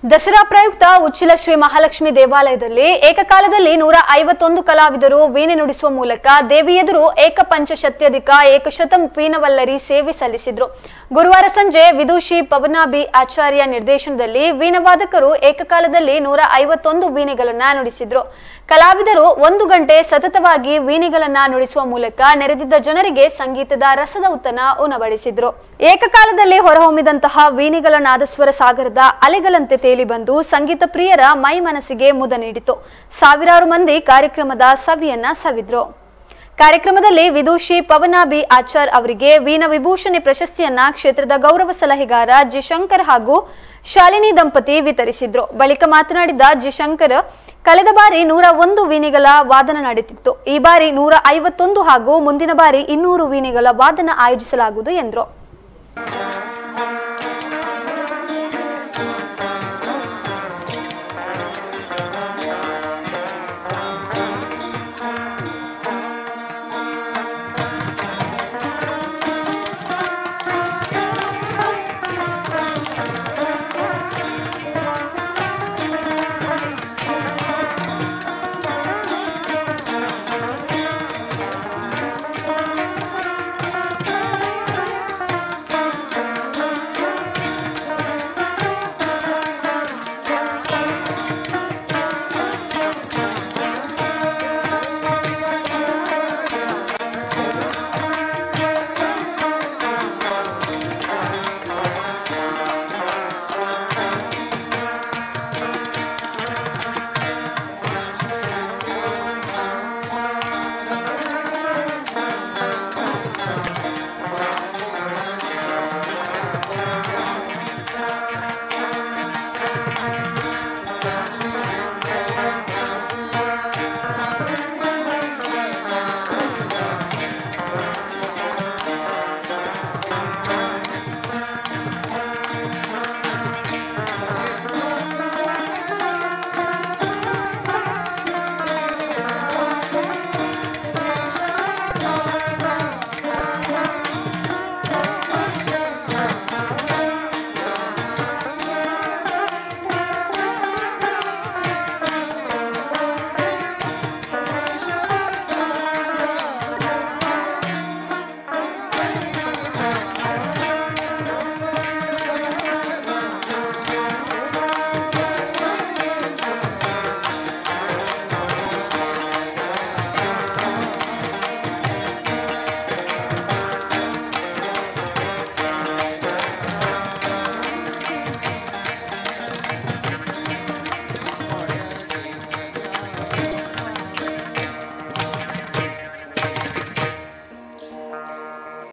ದಸರಾ ಪ್ರಯುಕ್ತ ಉಚ್ಚಿಲ ಶ್ರೀ ಮಹಾಲಕ್ಷ್ಮಿ ದೇವಾಲಯದಲ್ಲಿ ಏಕಕಾಲದಲ್ಲಿ ನೂರ ಐವತ್ತೊಂದು ಕಲಾವಿದರು ವೀಣೆ ನುಡಿಸುವ ಮೂಲಕ ದೇವಿ ಎದುರು ಏಕಪಂಚಶತ್ಯಧಿಕ ಏಕಶತಂ ವೀಣವಲ್ಲರಿ ಸೇವೆ ಸಲ್ಲಿಸಿದ್ರು ಗುರುವಾರ ಸಂಜೆ ವಿದೂಷಿ ಪವನಾಬಿ ಆಚಾರ್ಯ ನಿರ್ದೇಶನದಲ್ಲಿ ವೀಣವಾದಕರು ಏಕಕಾಲದಲ್ಲಿ ನೂರ ಐವತ್ತೊಂದು ವೀಣೆಗಳನ್ನ ನುಡಿಸಿದ್ರು ಕಲಾವಿದರು ಒಂದು ಗಂಟೆ ಸತತವಾಗಿ ವೀಣೆಗಳನ್ನ ನುಡಿಸುವ ಮೂಲಕ ನೆರೆದಿದ್ದ ಜನರಿಗೆ ಸಂಗೀತದ ರಸದ ಉತ್ತನ ಉಣಬಡಿಸಿದ್ರು ಏಕಕಾಲದಲ್ಲಿ ಹೊರಹೊಮ್ಮಿದಂತಹ ವೀಣೆಗಳ ನಾದಸ್ವರ ಸಾಗರದ ಅಲೆಗಳಂತೆ ತೇಲಿ ಬಂದು ಸಂಗೀತ ಪ್ರಿಯರ ಮೈ ಮನಸ್ಸಿಗೆ ಮುದ ನೀಡಿತು ಸಾವಿರಾರು ಮಂದಿ ಕಾರ್ಯಕ್ರಮದ ಸವಿಯನ್ನ ಸವಿದ್ರು ಕಾರ್ಯಕ್ರಮದಲ್ಲಿ ವಿದೂಷಿ ಪವನಾಬಿ ಆಚಾರ್ ಅವರಿಗೆ ವೀಣ ವಿಭೂಷಣಿ ಪ್ರಶಸ್ತಿಯನ್ನ ಕ್ಷೇತ್ರದ ಗೌರವ ಸಲಹೆಗಾರ ಜಿ ಶಂಕರ್ ಹಾಗೂ ಶಾಲಿನಿ ದಂಪತಿ ವಿತರಿಸಿದ್ರು ಬಳಿಕ ಮಾತನಾಡಿದ ಜಿ ಶಂಕರ್ ಕಳೆದ ಬಾರಿ ನೂರ ಒಂದು ವೀಣೆಗಳ ವಾದನ ನಡೆದಿತ್ತು ಈ ಬಾರಿ ನೂರ ಐವತ್ತೊಂದು ಹಾಗೂ ಮುಂದಿನ ಬಾರಿ ಇನ್ನೂರು ವೀಣೆಗಳ ವಾದನ ಆಯೋಜಿಸಲಾಗುವುದು ಎಂದರು